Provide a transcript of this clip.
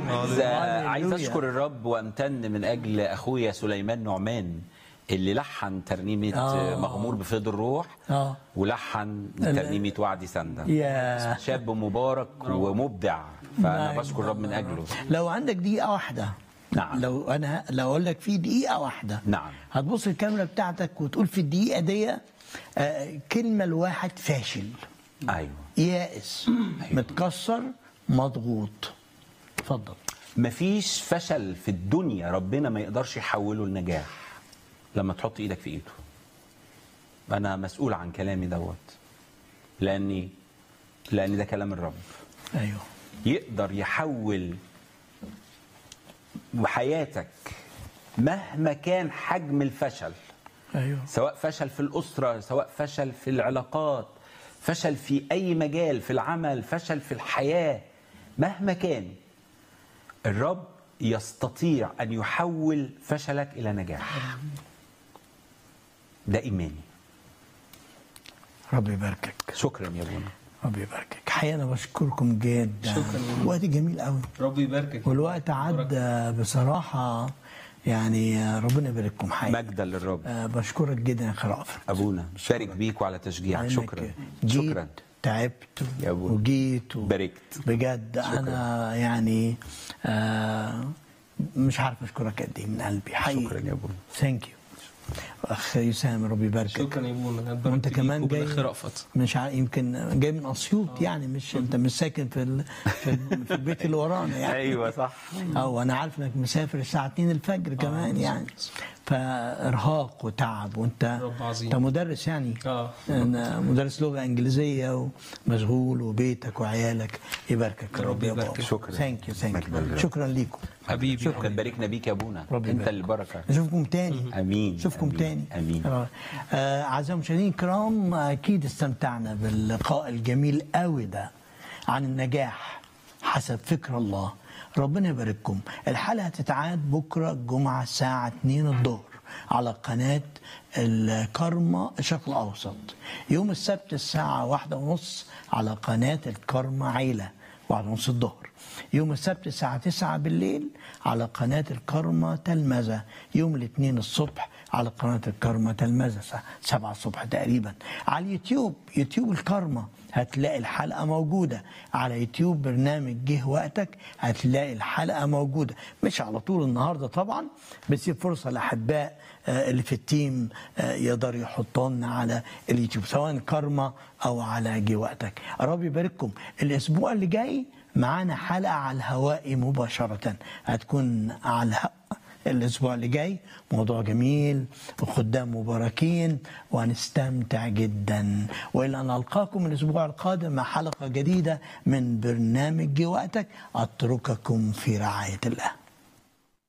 عايز عايز هللويا. اشكر الرب وامتن من اجل اخويا سليمان نعمان اللي لحن ترنيمه آه. مغمور بفيض الروح آه. ولحن ترنيمه وعدي سنده يا شاب مبارك ومبدع فانا نعم. بشكر الرب من اجله لو عندك دقيقة واحدة نعم. لو انا لو اقول لك في دقيقة واحدة نعم. هتبص الكاميرا بتاعتك وتقول في الدقيقة دي آه، كلمة لواحد فاشل ايوه يائس متكسر مضغوط اتفضل مفيش فشل في الدنيا ربنا ما يقدرش يحوله لنجاح لما تحط ايدك في ايده انا مسؤول عن كلامي دوت لاني لان ده كلام الرب ايوه يقدر يحول حياتك مهما كان حجم الفشل ايوه سواء فشل في الأسرة سواء فشل في العلاقات فشل في أي مجال في العمل فشل في الحياة مهما كان الرب يستطيع أن يحول فشلك إلى نجاح ده إيماني ربي يباركك شكرا يا ابونا ربي يباركك حقيقة انا بشكركم جدا شكراً. وقت جميل قوي ربي يباركك والوقت عدى بصراحة يعني ربنا يبارككم حقيقة مجدا للرب آه، بشكرك جدا يا اخي رأفت أبونا بارك بيك وعلى تشجيعك لأنك شكرا جيت شكرا تعبت يا أبونا. وجيت و... باركت. بجد انا يعني آه مش عارف اشكرك قد ايه من قلبي حقيقي شكرا يا أبونا. ثانك يو اخ يسام ربي يباركك شكرا يا ابونا أنا وانت اتباركت كمان بيك جاي وبالاخ رأفت مش عارف يمكن جاي من اسيوط يعني مش انت مش ساكن في ال... في, ال... في البيت اللي ورانا يعني أيوة صح او انا عارف انك مسافر الساعه 2 الفجر كمان يعني فارهاق وتعب وانت رب عظيم. انت مدرس يعني اه أنا مدرس لغه انجليزيه ومشغول وبيتك وعيالك يباركك رب رب يا يباركك. بابا شكرا. ثانك يو ثانك مجدا يو لله. شكرا ليكم حبيبي احنا باركنا بيك يا ابونا ربي انت يبارك. اللي بركه نشوفكم تاني امين نشوفكم أمين. تاني امين آه، آه، اعزائي المشاهدين الكرام اكيد استمتعنا باللقاء الجميل قوي ده عن النجاح حسب فكر الله ربنا يبارككم الحلقه هتتعاد بكره الجمعه الساعه 2 الظهر على قناه الكرمة الشرق الاوسط يوم السبت الساعه واحدة ونص على قناه الكرمة عيله واحدة ونص الظهر يوم السبت الساعة 9 بالليل على قناة الكرمة تلمذة يوم الاثنين الصبح على قناة الكرمة تلمذة الساعة 7 الصبح تقريبا على اليوتيوب يوتيوب الكرمة هتلاقي الحلقة موجودة على يوتيوب برنامج جه وقتك هتلاقي الحلقة موجودة مش على طول النهاردة طبعا بسيب فرصة لأحباء آه، اللي في التيم آه، يقدروا يحطوا لنا على اليوتيوب سواء كرمة أو على جه وقتك رب يبارككم الأسبوع اللي جاي معانا حلقة على الهواء مباشرة هتكون على الهواء الأسبوع اللي جاي موضوع جميل وخدام مباركين وهنستمتع جدا وإلى أن ألقاكم الأسبوع القادم مع حلقة جديدة من برنامج جه وقتك أترككم في رعاية الله